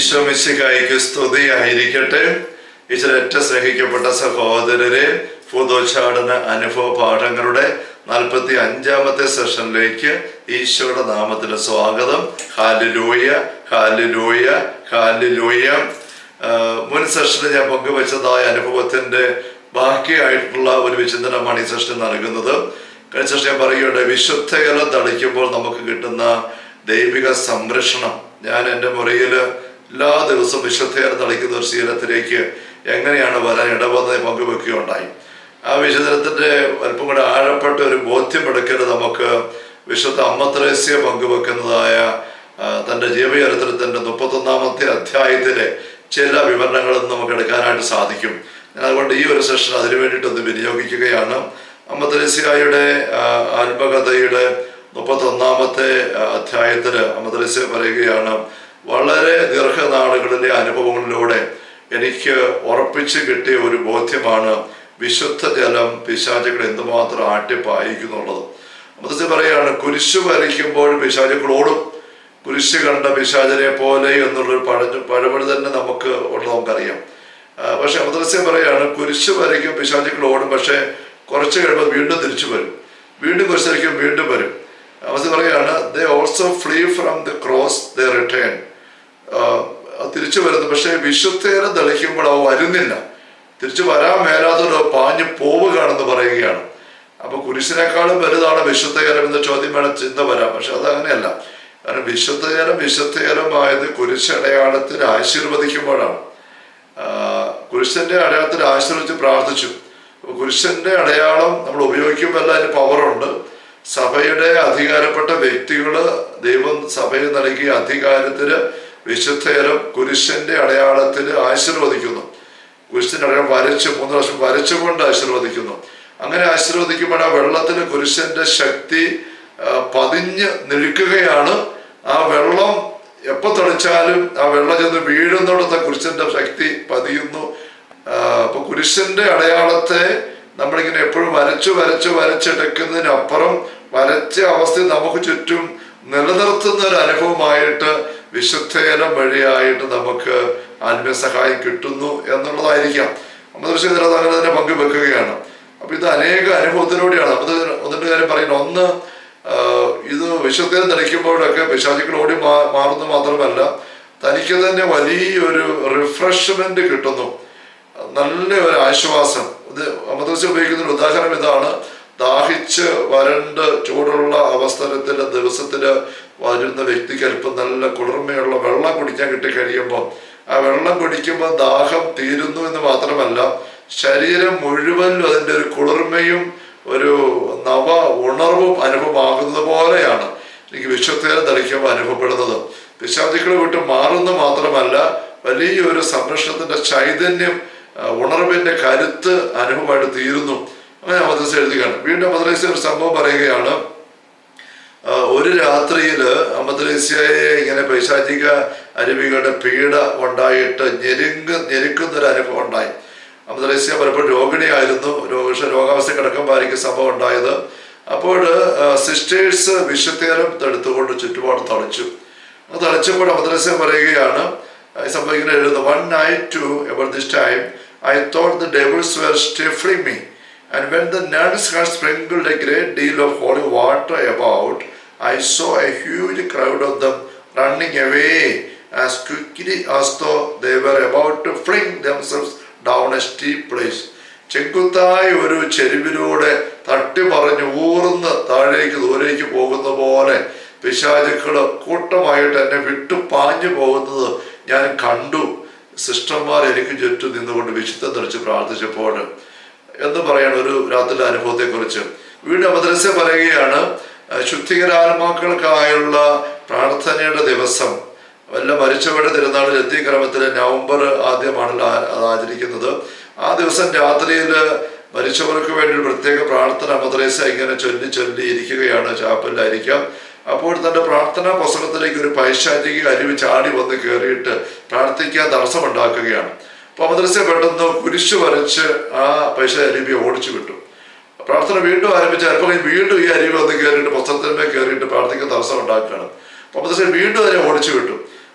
ഈശോ മിശിഹായിക്ക് സ്തുതിയായിരിക്കട്ടെ ഈശ്വര ഏറ്റവും സ്നേഹിക്കപ്പെട്ട സഹോദരരെ ഭൂതോച്ചാടുന്ന അനുഭവ പാഠങ്ങളുടെ നാൽപ്പത്തി അഞ്ചാമത്തെ സെഷനിലേക്ക് ഈശോയുടെ നാമത്തിൽ സ്വാഗതം ഹാലിലൂയ ഹാലിലൂയ ഹാലിലൂയ ആഹ് മുൻ സെഷനിൽ ഞാൻ പങ്കുവച്ചതായ അനുഭവത്തിന്റെ ബാക്കിയായിട്ടുള്ള ഒരു വിചിന്തനമാണ് ഈ സെഷൻ നൽകുന്നത് കഴിഞ്ഞ സെഷൻ ഞാൻ പറയുകയുടെ വിശുദ്ധകലം തളിക്കുമ്പോൾ നമുക്ക് കിട്ടുന്ന ദൈവിക സംരക്ഷണം ഞാൻ എൻ്റെ മുറിയിൽ എല്ലാ ദിവസവും വിശുദ്ധകലം തളിക്കുന്ന ഒരു ശീലത്തിലേക്ക് എങ്ങനെയാണ് വരാൻ ഇടവന്നത് പങ്കുവെക്കുകയുണ്ടായി ആ വിശുദ്ധത്തിന്റെ അല്പം കൂടെ ആഴപ്പെട്ട ഒരു ബോധ്യമെടുക്കൽ നമുക്ക് വിശുദ്ധ അമ്മത്രേസ്യ പങ്കുവെക്കുന്നതായ ആ, തന്റെ ജീവചരിത്രത്തിന്റെ മുപ്പത്തൊന്നാമത്തെ അധ്യായത്തിലെ ചില വിവരണങ്ങളിൽ നമുക്ക് എടുക്കാനായിട്ട് സാധിക്കും ഞാൻ അതുകൊണ്ട് ഈ ഒരു സെഷൻ അതിനു വേണ്ടിയിട്ടൊന്ന് വിനിയോഗിക്കുകയാണ് അമ്മത്രേസ്യയുടെ ആത്മകഥയുടെ മുപ്പത്തൊന്നാമത്തെ അധ്യായത്തില് അമ്മത്രേസ്യ പറയുകയാണ് വളരെ ദീർഘനാളുകളിലെ അനുഭവങ്ങളിലൂടെ എനിക്ക് ഉറപ്പിച്ച് കിട്ടിയ ഒരു ബോധ്യമാണ് വിശുദ്ധ ജലം പിശാചുകൾ എന്തുമാത്രം ആട്ടിപ്പായിക്കുന്നുള്ളത് അമ്മത്രേസ്യ പറയാണ് കുരിശു വരയ്ക്കുമ്പോൾ പിശാചുകൾ ഓടും കുരിശ് കണ്ട പിശാചനെ പോലെ എന്നുള്ളൊരു പഴഞ്ഞു പഴമൊഴി തന്നെ നമുക്ക് ഉള്ളത് നമുക്കറിയാം ആ, പക്ഷെ മദ്രസ്യ പറയാണ് കുരിശ് വരയ്ക്കും പിശാചുക്കൾ ഓടും പക്ഷെ കുറച്ച് കഴിയുമ്പോൾ വീണ്ടും തിരിച്ചു വരും വീണ്ടും കുരിശ് വരയ്ക്കും വീണ്ടും വരും അവസ്ഥ പറയാണ് they also flee from the cross the return തിരിച്ചു വരുന്നു പക്ഷെ വിശുദ്ധേരെ തെളിക്കുമ്പോൾ അവ വരുന്നില്ല തിരിച്ചു വരാൻ മേലാത്തവരോ പാഞ്ഞു പോവുകയാണെന്ന് പറയുകയാണ് അപ്പൊ കുരിശിനേക്കാളും വലുതാണ് വിശുദ്ധകരം എന്ന ചോദ്യം വേണം ചിന്ത വരാം പക്ഷെ അത് അങ്ങനെയല്ല കാരണം വിശുദ്ധകരം വിശുദ്ധകരമായത് കുരിശടയാളത്തിൽ ആശീർവദിക്കുമ്പോഴാണ് ആ, കുരിശന്റെ അടയാളത്തിൽ ആശ്രയിച്ച് പ്രാർത്ഥിച്ചു അപ്പൊ കുരിശന്റെ അടയാളം നമ്മൾ ഉപയോഗിക്കുമ്പോൾ അതിന് പവറുണ്ട് സഭയുടെ അധികാരപ്പെട്ട വ്യക്തികള് ദൈവം സഭയിൽ നൽകിയ അധികാരത്തിന് വിശുദ്ധേരം കുരിശന്റെ അടയാളത്തിൽ ആശീർവദിക്കുന്നു കുരിശന്റെ അടയാളം വരച്ച് മൂന്ന് വർഷം വരച്ചുകൊണ്ട് ആശീർവദിക്കുന്നു അങ്ങനെ ആശീർവദിക്കുമ്പോൾ ആ വെള്ളത്തിൽ കുരിശന്റെ ശക്തി ആ, പതിഞ്ഞ് നിൽക്കുകയാണ് ആ വെള്ളം എപ്പോ തളിച്ചാലും ആ വെള്ളം ചെന്ന് വീഴുന്നിടത്ത് കുരിശന്റെ ശക്തി പതിയുന്നു ആ, അപ്പൊ കുരിശന്റെ അടയാളത്തെ നമ്മളിങ്ങനെ എപ്പോഴും വരച്ചു വരച്ചു വരച്ചെടുക്കുന്നതിനപ്പുറം വരച്ച അവസ്ഥ നമുക്ക് ചുറ്റും നിലനിർത്തുന്ന ഒരു അനുഭവമായിട്ട് വിശുദ്ധേനം വഴിയായിട്ട് നമുക്ക് ആത്മീയ സഹായം കിട്ടുന്നു എന്നുള്ളതായിരിക്കാം അമ്മദൃശ്യം അത് അങ്ങനെ തന്നെ പങ്കുവെക്കുകയാണ് അപ്പൊ ഇത് അനേക അനുഭവത്തിലൂടെയാണ് അത് ഒന്നിന്റെ കാര്യം പറയുന്നത് ഒന്ന് ആ, ഇത് വിശുദ്ധേനം തെളിക്കുമ്പോഴൊക്കെ പിശാചുക്കൾ ഓടി മാ- മാറുന്നു മാത്രമല്ല തനിക്ക് തന്നെ വലിയൊരു റിഫ്രഷ്മെന്റ് കിട്ടുന്നു നല്ല ഒരു ആശ്വാസം ഇത് അമൃതസ്യ ഉപയോഗിക്കുന്ന ഒരു ഉദാഹരണം ഇതാണ് ദാഹിച്ച് വരണ്ട് ചൂടുള്ള അവസരത്തില് ദിവസത്തില് വരുന്ന വ്യക്തിക്ക് അല്പം നല്ല കുളിർമയുള്ള വെള്ളം കുടിക്കാൻ കിട്ടി കഴിയുമ്പോൾ ആ വെള്ളം കുടിക്കുമ്പോൾ ദാഹം തീരുന്നു എന്ന് മാത്രമല്ല ശരീരം മുഴുവനും അതിൻ്റെ ഒരു കുളിർമയും ഒരു നവ ഉണർവും അനുഭവമാകുന്നത് പോലെയാണ് എനിക്ക് വിശ്വത്തേനെ തളിക്കുമ്പോൾ അനുഭവപ്പെടുന്നത് പിശാചുക്കളെ വിട്ട് മാറുന്നു മാത്രമല്ല വലിയൊരു സംരക്ഷണത്തിന്റെ ചൈതന്യം ആ, ഉണർവിന്റെ കരുത്ത് അനുഭവമായിട്ട് തീരുന്നു അങ്ങനെ മദ്രസ എഴുതുകയാണ് വീണ്ടും മദ്രസ ഒരു സംഭവം പറയുകയാണ് ആ, ഒരു രാത്രിയില് അമദ്രസ്യയെ ഇങ്ങനെ പൈശാചിക അരുവികളുടെ പീഡ ഉണ്ടായിട്ട് ഞെരുങ്ങ് ഞെരുക്കുന്ന ഒരു അനുഭവം ഉണ്ടായി അമദ്രസ്യ പലപ്പോഴും രോഗിണിയായിരുന്നു രോഗ രോഗാവസ്ഥ കിടക്കുമ്പോഴായിരിക്കും സംഭവം ഉണ്ടായത് അപ്പോൾ സിസ്റ്റേഴ്സ് വിശുദ്ധേരം എടുത്തുകൊണ്ട് ചുറ്റുപാട് തളിച്ചു അത് തളിച്ചപ്പോൾ അമദ്രസ്യ പറയുകയാണ് ഈ സംഭവം ഇങ്ങനെ എഴുതുന്നു one night to about this time I thought the devils were stifling me And when the nuns had sprinkled a great deal of holy water about, I saw a huge crowd of them running away as quickly as though they were about to fling themselves down a steep place. ചെങ്കുത്തായ ഒരു ചെരുവിലൂടെ തട്ടി പറഞ്ഞ് ഊർന്ന് താഴേക്ക് ദൂരേക്ക് പോകുന്ന പോലെ പിശാചുക്കള് കൂട്ടമായിട്ട് എന്നെ വിട്ടു പാഞ്ഞു പോകുന്നത് ഞാൻ കണ്ടു സിസ്റ്റർമാർ എനിക്ക് ചുറ്റും നിന്നുകൊണ്ട് വിശുദ്ധം തെളിച്ച് പ്രാർത്ഥിച്ചപ്പോൾ എന്ന് പറയാണ് ഒരു രാത്രിയിലെ അനുഭവത്തെ കുറിച്ച് വീണ്ടും മദ്രസ പറയുകയാണ് അഹ് ശുദ്ധികരാത്മാക്കൾക്കായുള്ള പ്രാർത്ഥനയുടെ ദിവസം വല്ല മരിച്ചവരുടെ തിരുനാളിൽ എത്തിയ ക്രമത്തിൽ നവംബർ ആദ്യമാണല്ലോ ആ- അത് ആചരിക്കുന്നത് ആ ദിവസം രാത്രിയിൽ മരിച്ചവർക്ക് വേണ്ടി ഒരു പ്രത്യേക പ്രാർത്ഥന മദ്രസ ഇങ്ങനെ ചൊല്ലി ചൊല്ലി ഇരിക്കുകയാണ് ചാപ്പലിലായിരിക്കാം അപ്പോൾ തന്റെ പ്രാർത്ഥനാ പുസ്തകത്തിലേക്ക് ഒരു പൈശാചിക അരുവി ചാടി വന്ന് കയറിയിട്ട് പ്രാർത്ഥിക്കാൻ തടസ്സമുണ്ടാക്കുകയാണ് അപ്പൊ മദ്രസ പെട്ടെന്ന് കുരിശ് വരച്ച് ആ പൈസ അരുവിയെ ഓടിച്ചു വിട്ടു പ്രാർത്ഥന വീണ്ടും ആരംഭിച്ച ചിലപ്പോൾ വീണ്ടും ഈ അരുവി വന്ന് കയറിയിട്ട് പുസ്തകത്തിന്മേൽ കയറിയിട്ട് പ്രാർത്ഥിക്കാൻ തടസ്സം ഉണ്ടാക്കുകയാണ് അപ്പൊ മദ്രസ വീണ്ടും അതിനെ ഓടിച്ചു വിട്ടു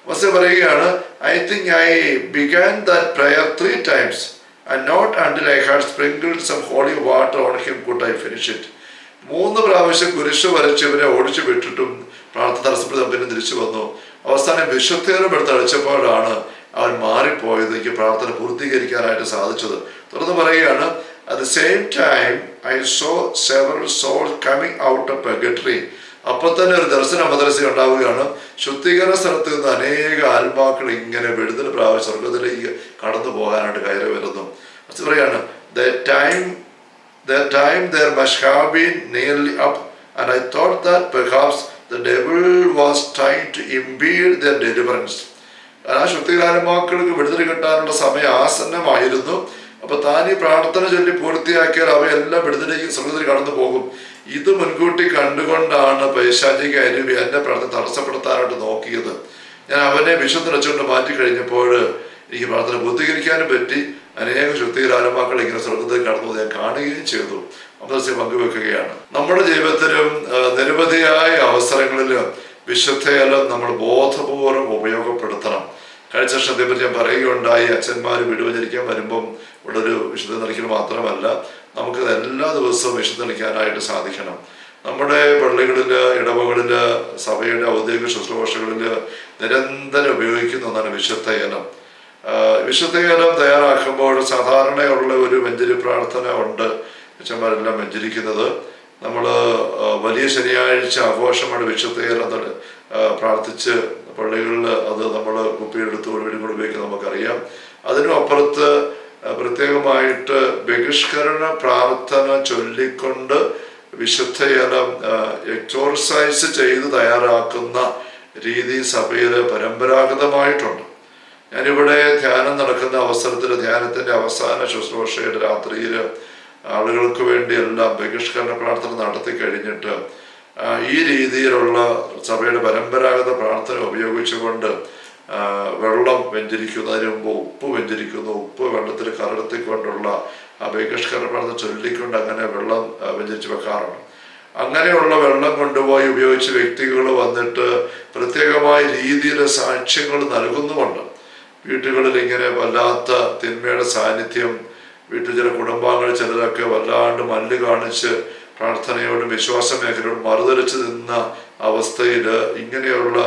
മസ്യ പറയുകയാണ് I think I began that prayer three times and not until I had sprinkled some holy water on him could I finish it മൂന്ന് പ്രാവശ്യം കുരിശ് വരച്ച് ഇവരെ ഓടിച്ചു വിട്ടിട്ടും പ്രാർത്ഥന തടസ്സപ്പെടുത്താൻ പിന്നെ തിരിച്ചു വന്നു അവസാനം വിശുദ്ധേരം എടുത്ത് അടിച്ചപ്പോഴാണ് അവൻ മാറിപ്പോയത് എനിക്ക് പ്രാർത്ഥന പൂർത്തീകരിക്കാനായിട്ട് സാധിച്ചത് തുടർന്ന് പറയുകയാണ് at the same time I saw several soul coming out of purgatory അപ്പൊ തന്നെ ഒരു ദർശന മദ്രസ ഉണ്ടാവുകയാണ് ശുദ്ധീകരണ സ്ഥലത്ത് നിന്ന് അനേക ആത്മാക്കൾ ഇങ്ങനെ വിടുതൽ പ്രാവശ്യം സ്വർഗത്തിലേക്ക് കടന്നു പോകാനായിട്ട് കയറി വരുന്നു അത് പറയാണ് the time the time there must have been nearly up, and I thought that perhaps the devil was trying to impede their deliverance. ആ ശുദ്ധികാരന്മാക്കൾക്ക് വിടുതൽ കിട്ടാനുള്ള സമയം ആസന്നമായിരുന്നു അപ്പൊ താൻ ഈ പ്രാർത്ഥന ചൊല്ലി പൂർത്തിയാക്കിയാൽ അവയെല്ലാം വിടുതലേക്ക് സ്വർഗത്തിൽ കടന്നു പോകും ഇത് മുൻകൂട്ടി കണ്ടുകൊണ്ടാണ് പൈശാചിക അരുവി എന്നെ പ്രാർത്ഥന തടസ്സപ്പെടുത്താനായിട്ട് നോക്കിയത് ഞാൻ അവനെ വിശുദ്ധ വെച്ചുകൊണ്ട് മാറ്റി കഴിഞ്ഞപ്പോൾ എനിക്ക് പ്രാർത്ഥന പൂർത്തീകരിക്കാനും പറ്റി അനേക ശുദ്ധികാരന്മാക്കൾ ഇങ്ങനെ സ്വർഗത്തിൽ കടന്നു ഞാൻ കാണുകയും ചെയ്തു അമൃതസ്യ പങ്കുവെക്കുകയാണ് നമ്മുടെ ജീവിതത്തിലും ആ, നിരവധിയായ അവസരങ്ങളിൽ വിശുദ്ധയലം നമ്മൾ ബോധപൂർവ്വം ഉപയോഗപ്പെടുത്തണം കഴിഞ്ഞ വർഷത്തെ പറ്റി ഞാൻ പറയുകയുണ്ടായി അച്ഛന്മാർ വിടുവചരിക്കാൻ വരുമ്പം ഉള്ളൊരു വിശുദ്ധ നിലയ്ക്കൽ മാത്രമല്ല നമുക്ക് എല്ലാ ദിവസവും വിശുദ്ധ നിൽക്കാനായിട്ട് സാധിക്കണം നമ്മുടെ പള്ളികളിൽ ഇടവകളിൽ സഭയുടെ ഔദ്യോഗിക ശുശ്രൂഷകളിൽ നിരന്തരം ഉപയോഗിക്കുന്ന ഒന്നാണ് വിശുദ്ധ ഇനം ആഹ് വിശുദ്ധീകരണം തയ്യാറാക്കുമ്പോൾ സാധാരണയുള്ള ഒരു വെഞ്ചരി പ്രാർത്ഥന ഉണ്ട് അച്ഛന്മാരെല്ലാം വെഞ്ചരിക്കുന്നത് നമ്മൾ വലിയ ശനിയാഴ്ച ആഘോഷമാണ് വിശുദ്ധീകരണം ത- ആഹ് പ്രാർത്ഥിച്ച് പള്ളികളിൽ അത് നമ്മൾ കുപ്പിയെടുത്ത് ഒരു വീടും കൂടി ഉപയോഗിക്കുന്നത് നമുക്കറിയാം അതിനും അപ്പുറത്ത് ആഹ് പ്രത്യേകമായിട്ട് ബഹിഷ്കരണ പ്രാർത്ഥന ചൊല്ലിക്കൊണ്ട് വിശുദ്ധജലം എക്സോർസൈസ് ചെയ്ത് തയ്യാറാക്കുന്ന രീതി സഭയിൽ പരമ്പരാഗതമായിട്ടുണ്ട് ഞാനിവിടെ ധ്യാനം നടക്കുന്ന അവസരത്തിൽ ധ്യാനത്തിന്റെ അവസാന ശുശ്രൂഷയുടെ രാത്രിയിൽ ആളുകൾക്ക് വേണ്ടി എല്ലാം ബഹിഷ്കരണ പ്രാർത്ഥന നടത്തി കഴിഞ്ഞിട്ട് ആ, ഈ രീതിയിലുള്ള സഭയുടെ പരമ്പരാഗത പ്രാർത്ഥന ഉപയോഗിച്ചുകൊണ്ട് ആ, വെള്ളം വെഞ്ചരിക്കുന്നതിന് മുമ്പ് ഉപ്പ് വെഞ്ചരിക്കുന്നു ഉപ്പ് വെള്ളത്തിൽ കലർത്തിക്കൊണ്ടുള്ള ആ ബഹിഷ്കരണ പ്രാർത്ഥന ചൊല്ലിക്കൊണ്ട് അങ്ങനെ വെള്ളം ആ, വെഞ്ചരിച്ച് വെക്കാറുണ്ട് അങ്ങനെയുള്ള വെള്ളം കൊണ്ടുപോയി ഉപയോഗിച്ച് വ്യക്തികൾ വന്നിട്ട് പ്രത്യേകമായ രീതിയിൽ സാക്ഷ്യങ്ങൾ നൽകുന്നുമുണ്ട് വീട്ടുകളിൽ ഇങ്ങനെ വല്ലാത്ത തിന്മയുടെ സാന്നിധ്യം വീട്ടിൽ ചില കുടുംബാംഗങ്ങൾ ചിലരൊക്കെ വല്ലാണ്ട് മല്ല് കാണിച്ച് പ്രാർത്ഥനയോടും വിശ്വാസ മേഖലയോടും മറുതലിച്ച് നിന്ന അവസ്ഥയിൽ ഇങ്ങനെയുള്ള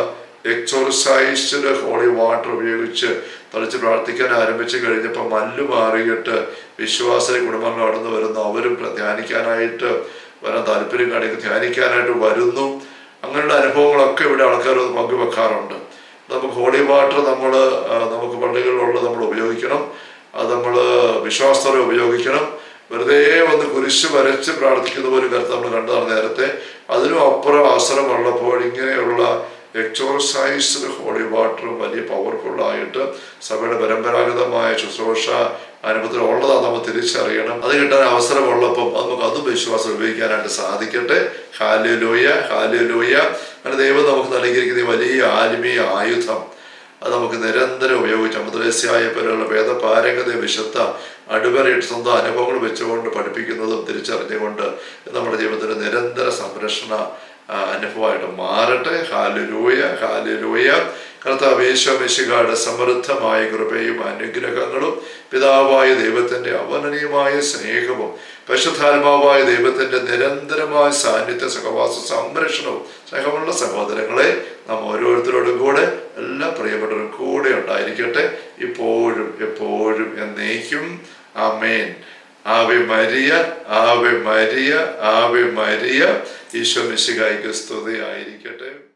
എക്സോർസൈസ്ഡ് ഹോളി വാട്ടർ ഉപയോഗിച്ച് തളിച്ച് പ്രാർത്ഥിക്കാൻ ആരംഭിച്ചു കഴിഞ്ഞപ്പോൾ മല്ല് മാറിയിട്ട് വിശ്വാസ കുടുംബങ്ങൾ കടന്നു വരുന്നു അവരും പ്ര- ധ്യാനിക്കാനായിട്ട് വരാൻ താല്പര്യം കാണിക്കും ധ്യാനിക്കാനായിട്ട് വരുന്നു അങ്ങനെയുള്ള അനുഭവങ്ങളൊക്കെ ഇവിടെ ആൾക്കാർ പങ്കുവെക്കാറുണ്ട് നമുക്ക് ഹോളി വാട്ടർ നമ്മൾ നമുക്ക് പള്ളികളിലുള്ള നമ്മൾ ഉപയോഗിക്കണം അത് നമ്മൾ വിശ്വാസത്തോടെ ഉപയോഗിക്കണം വെറുതെ ഒന്ന് കുരിശ് വരച്ച് പ്രാർത്ഥിക്കുന്ന പോലെ കരുത്ത് നമ്മൾ കണ്ടതാണ് നേരത്തെ അതിനും അപ്പുറം അവസരമുള്ളപ്പോൾ ഇങ്ങനെയുള്ള എക്സോർസൈസ്ഡ് ഹോളി വാട്ടറും വലിയ പവർഫുള്ളായിട്ട് സഭയുടെ പരമ്പരാഗതമായ ശുശ്രൂഷ അനുഭവത്തിൽ ഉള്ളതാണ് നമ്മൾ തിരിച്ചറിയണം അത് കിട്ടാൻ അവസരമുള്ളപ്പം അത് നമുക്ക് അതും വിശ്വാസം ഉപയോഗിക്കാനായിട്ട് സാധിക്കട്ടെ ഹാലുലൂയ ഹാലുലൂയ അങ്ങനെ ദൈവം നമുക്ക് നൽകിയിരിക്കുന്ന ഈ വലിയ ആത്മീയ ആയുധം അത് നമുക്ക് നിരന്തരം ഉപയോഗിച്ച് അമൃതരസ്യായ പോലെയുള്ള വേദപാരംഗത വിശുദ്ധ അടിവരയിട്ട് സ്വന്തം അനുഭവങ്ങൾ വെച്ചുകൊണ്ട് പഠിപ്പിക്കുന്നതും തിരിച്ചറിഞ്ഞുകൊണ്ട് ഇത് നമ്മുടെ ജീവിതത്തിൽ നിരന്തര സംരക്ഷണ ആ, അനുഭവമായിട്ട് മാറട്ടെ ഹാലുലൂയ ഹാലുലൂയ കർത്താവ് യേശോമിശികാട് സമൃദ്ധമായ കൃപയും അനുഗ്രഹങ്ങളും പിതാവായ ദൈവത്തിന്റെ അവനനീയമായ സ്നേഹവും പരിശുദ്ധാത്മാവായ ദൈവത്തിന്റെ നിരന്തരമായ സാന്നിധ്യ സഹവാസ സംരക്ഷണവും സ്നേഹമുള്ള സഹോദരങ്ങളെ നാം ഓരോരുത്തരോടും കൂടെ എല്ലാ പ്രിയപ്പെട്ടവരും കൂടെ ഉണ്ടായിരിക്കട്ടെ ഇപ്പോഴും എപ്പോഴും എന്നേക്കും ആമേൻ ആവെ മരിയ ആവെ മരിയ ആവെ മരിയ ഈശോ മിശികായിക്ക് സ്തുതി ആയിരിക്കട്ടെ